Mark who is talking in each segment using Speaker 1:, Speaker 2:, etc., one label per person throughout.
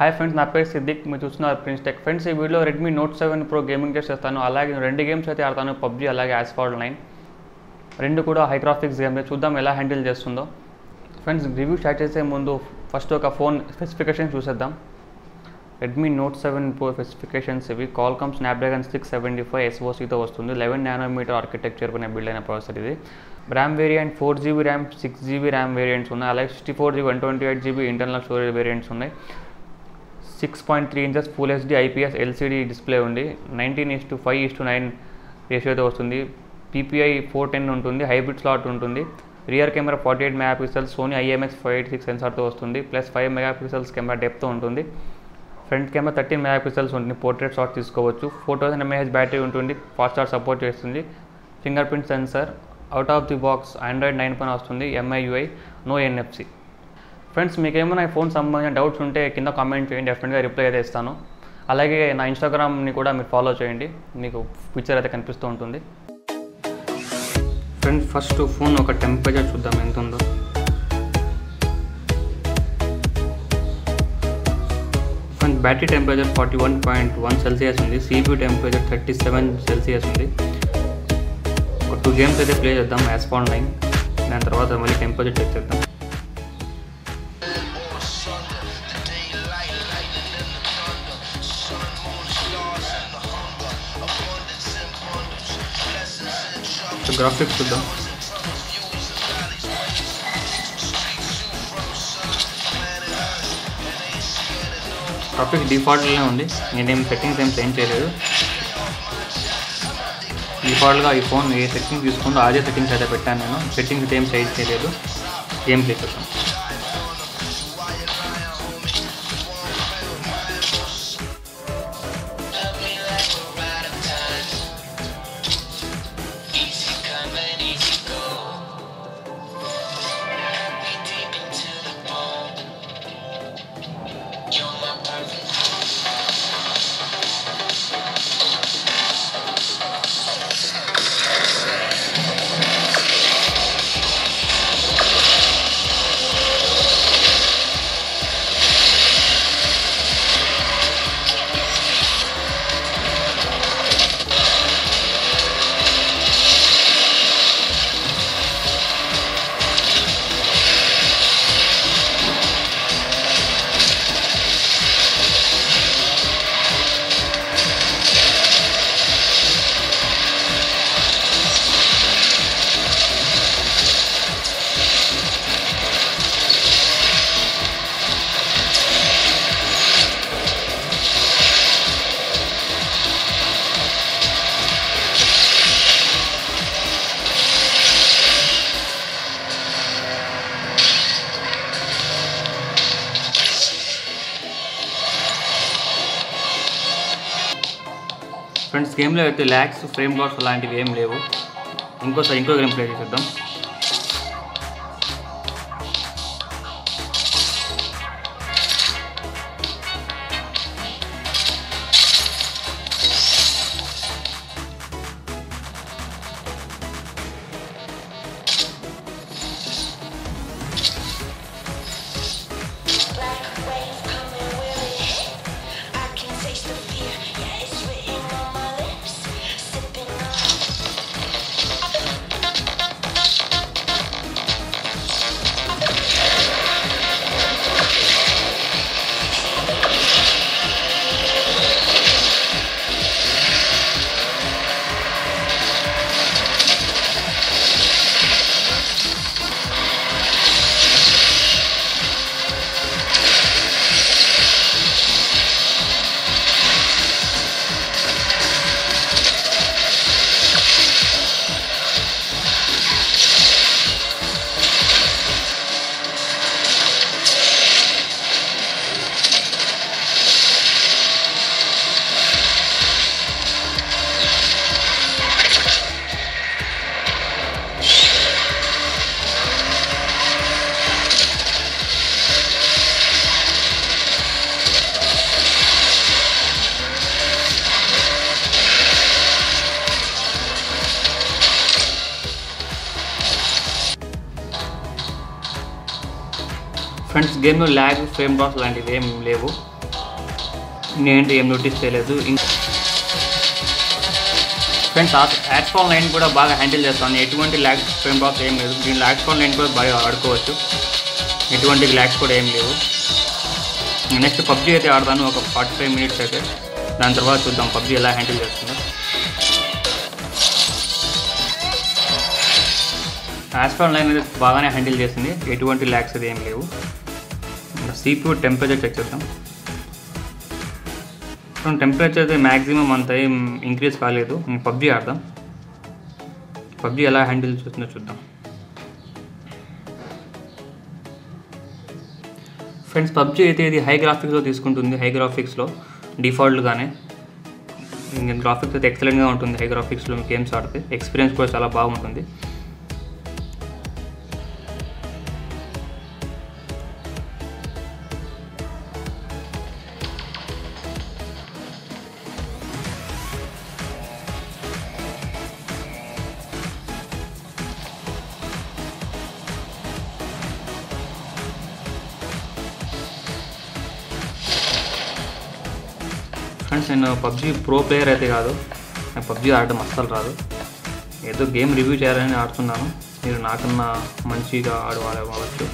Speaker 1: Hi friends నా పేరు సిద్దిక్ మీరు చూస్తున్నారు ప్రిన్స్ టెక్ ఫ్రెండ్స్ ఈ video Redmi Note seven Pro gaming test చేస్తాను అలాగే రెండు గేమ్స్ అయితే ఆడతాను పబ్జీ అలాగే యాస్ఫాల్ట్ నైన్ రెండు కూడా హై గ్రాఫిక్స్ గేమ్ చూద్దాం ఎలా హ్యాండిల్ చేస్తుందో ఫ్రెండ్స్ రివ్యూ స్టార్ట్ చేసే ముందు ఫస్ట్ ఒక ఫోన్ స్పెసిఫికేషన్ చూసేద్దాం Redmi Note seven Pro specifications ఇవి Qualcomm Snapdragon six seventy five ఎస్ఓసీతో వస్తుంది లెవెన్ నానోమీటర్ ఆర్కిటెక్చర్ పైన బిల్డ్ అయిన ప్రాసెసర్ ఇది RAM variant four GB RAM six GB RAM variants ఉన్నాయి అలాగే sixty four GB one twenty eight GB internal storage variants ఉన్నాయి six point three inches full HD IPS LCD display ఉంది nineteen is to five is to nine రేషియోతో వస్తుంది PPI four ten ఉంటుంది hybrid slot ఉంటుంది rear camera forty eight megapixels Sony IMX five eight six సెన్సార్తో వస్తుంది plus five megapixels camera డెప్తో ఉంటుంది front camera thirteen megapixels ఉంటుంది portrait shot తీసుకోవచ్చు ఫోర్ థౌసండ్ ఎంఏహెచ్ బ్యాటరీ ఉంటుంది fast charge support చేస్తుంది fingerprint sensor out of the box Android nine పైన వస్తుంది ఎంఐయుఐ నో ఎన్ఎఫ్సి ఫ్రెండ్స్ మీకు ఏమైనా ఈ ఫోన్ సంబంధించిన డౌట్స్ ఉంటే కింద కామెంట్ చేయండి డెఫినెట్గా రిప్లై అయితే ఇస్తాను అలాగే నా ఇన్స్టాగ్రామ్ని కూడా మీరు ఫాలో చేయండి మీకు పిక్చర్ అయితే కనిపిస్తూ ఉంటుంది ఫ్రెండ్స్ ఫస్ట్ ఫోన్ ఒక టెంపరేచర్ చూద్దాం ఎంత ఉందో friends battery temperature forty one point one Celsius ఉంది CPU temperature thirty seven Celsius ఉంది ఒక టూ గేమ్స్ అయితే ప్లే చేద్దాం యాస్పాండ్ నైన్ దాని తర్వాత మళ్ళీ టెంపరేచర్ చెక్ చేద్దాం గ్రాఫిక్స్ చూద్దాం గ్రాఫిక్స్ డిఫాల్ట్లోనే ఉంది నేనేం సెట్టింగ్స్ ఏం చేంజ్ చేయలేదు డిఫాల్ట్గా ఈ ఫోన్ ఏ సెట్టింగ్ తీసుకుందో అదే సెట్టింగ్స్ అయితే పెట్టాను నేను సెట్టింగ్స్ ఏం చేంజ్ చేయలేదు గేమ్ ప్లే చేద్దాం ఫ్రెండ్స్ గేమ్లో అయితే ల్యాక్స్ ఫ్రేమ్ లాట్స్ అలాంటివి ఏం లేవు ఇంకోసారి ఇంకో గేమ్ ప్లే చేసేద్దాం
Speaker 2: Black wave coming with it. I can taste the fear. Yeah, it's written on my lips. Sipping on.
Speaker 1: Friends గేమ్లో ల్యాగ్ ఫ్రేమ్ డ్రాప్స్ లాంటివి ఏం లేవు నేనంటే ఏం నోటీస్ చేయలేదు ఇంకా ఫ్రెండ్స్ యాక్స్ఫాల్ లైన్ కూడా బాగా హ్యాండిల్ చేస్తాను ఎటువంటి ల్యాక్స్ ఫ్రేమ్ బాక్స్ ఏం లేదు దీని యాక్స్ఫాల్ లైన్ కూడా బాగా ఆడుకోవచ్చు ఎటువంటి ల్యాక్స్ కూడా ఏం లేవు నెక్స్ట్ పబ్జీ అయితే ఆడతాను ఒక ఫార్టీ ఫైవ్ మినిట్స్ అయితే దాని తర్వాత చూద్దాం పబ్జీ ఎలా హ్యాండిల్ చేస్తుందో యాస్ఫాల్ లైన్ అయితే బాగానే హ్యాండిల్ చేసింది ఎటువంటి ల్యాక్స్ అయితే ఏం లేవు సిపియూ టెంపరేచర్ చెక్ చేద్దాం టెంపరేచర్ అయితే మ్యాక్సిమం అంత ఏం ఇంక్రీజ్ కాలేదు పబ్జీ ఆడదాం పబ్జీ ఎలా హ్యాండిల్ చేస్తుందో చూద్దాం ఫ్రెండ్స్ పబ్జీ అయితే ఇది హై గ్రాఫిక్స్లో తీసుకుంటుంది హై గ్రాఫిక్స్లో డిఫాల్ట్గానే గ్రాఫిక్స్ అయితే ఎక్సలెంట్గా ఉంటుంది హై గ్రాఫిక్స్లో గేమ్స్ ఆడితే ఎక్స్పీరియన్స్ కూడా చాలా బాగుంటుంది ఫ్రెండ్స్ నేను పబ్జీ ప్రో ప్లేయర్ అయితే కాదు నాకు పబ్జీ ఆడడం అస్సలు రాదు ఏదో గేమ్ రివ్యూ చేయాలని ఆడుతున్నాను మీరు నాకన్నా మంచిగా ఆడవాలి అవ్వచ్చు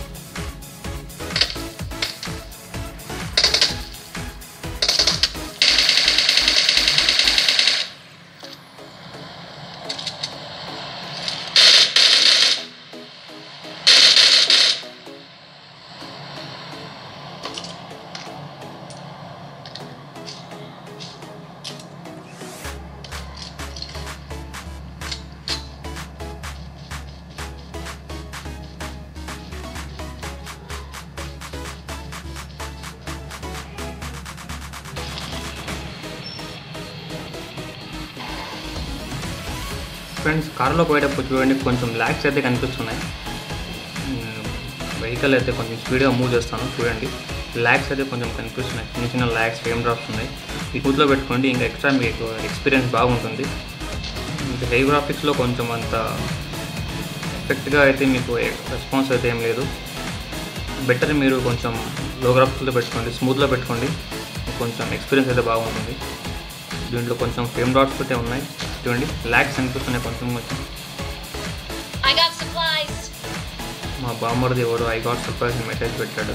Speaker 1: ఫ్రెండ్స్ కార్లో పోయేటప్పుడు చూడండి కొంచెం ల్యాక్స్ అయితే కనిపిస్తున్నాయి వెహికల్ అయితే కొంచెం స్పీడ్గా మూవ్ చేస్తాను చూడండి ల్యాక్స్ అయితే కొంచెం కనిపిస్తున్నాయి చిన్న చిన్న ల్యాక్స్ ఫ్రేమ్ డ్రాప్స్ ఉన్నాయి ఈ కూతులో పెట్టుకోండి ఇంకా ఎక్స్ట్రా మీకు ఎక్స్పీరియన్స్ బాగుంటుంది ఇంకా హై గ్రాఫిక్స్లో కొంచెం అంత ఎఫెక్ట్గా అయితే మీకు రెస్పాన్స్ అయితే ఏం లేదు బెటర్ మీరు కొంచెం లో గ్రాఫిక్స్లో పెట్టుకోండి స్మూత్లో పెట్టుకోండి కొంచెం ఎక్స్పీరియన్స్ అయితే బాగుంటుంది దీంట్లో కొంచెం ఫ్రేమ్ డాట్స్ అయితే ఉన్నాయి చూడండి ల్యాక్స్ అనిపిస్తున్నాయి కొంచెం కొంచెం
Speaker 2: I got supplies.
Speaker 1: మా బామ్మర్ది ఎవడు ఐ గాట్ సర్ప్రైజ్ మెసేజ్ పెట్టాడు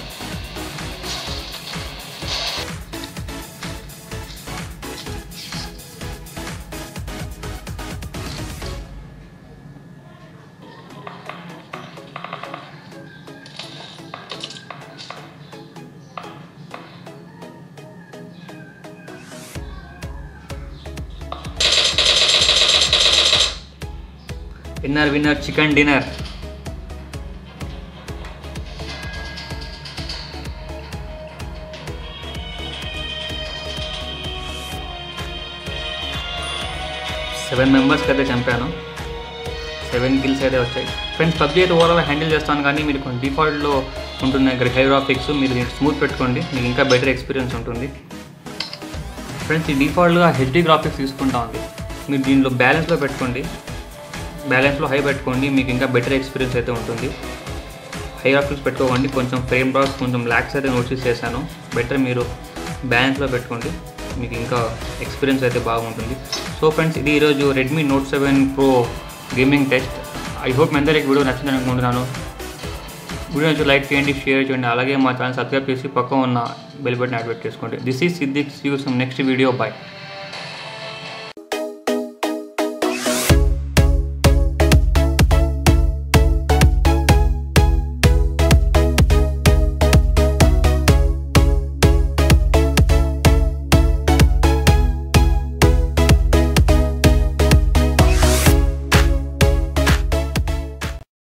Speaker 1: winner winner chicken dinner seven మెంబర్స్కి అయితే చంపాను సెవెన్ కిల్స్ అయితే వచ్చాయి ఫ్రెండ్స్ పబ్జీ అయితే ఓవరాల్ హ్యాండిల్ చేస్తాను కానీ మీరు కొంచెం డిఫాల్ట్లో ఉంటుంది ఇక్కడ హై గ్రాఫిక్స్ మీరు దీన్ని స్మూత్ పెట్టుకోండి మీకు ఇంకా బెటర్ ఎక్స్పీరియన్స్ ఉంటుంది ఫ్రెండ్స్ ఈ డిఫాల్ట్గా హెచ్డి గ్రాఫిక్స్ తీసుకుంటా ఉంది మీరు దీనిలో బ్యాలెన్స్లో పెట్టుకోండి బ్యాలెన్స్లో హై పెట్టుకోండి మీకు ఇంకా బెటర్ ఎక్స్పీరియన్స్ అయితే ఉంటుంది హై గ్రాఫిక్స్ పెట్టుకోకండి కొంచెం ఫ్రేమ్ డ్రాప్స్ కొంచెం ల్యాక్స్ అయితే నోటీస్ చేశాను బెటర్ మీరు బ్యాలెన్స్లో పెట్టుకోండి మీకు ఇంకా ఎక్స్పీరియన్స్ అయితే బాగుంటుంది సో ఫ్రెండ్స్ ఇది ఈరోజు Redmi Note seven Pro gaming test I hope మీ అందరికీ వీడియో నచ్చిందని అనుకుంటున్నాను వీడియో నుంచి లైక్ చేయండి షేర్ చేయండి అలాగే మా ఛానల్ సబ్స్క్రైబ్ చేసి పక్కన ఉన్న బెల్ బటన్ యాక్టివేట్ చేసుకోండి this is Siddiq see you some next video bye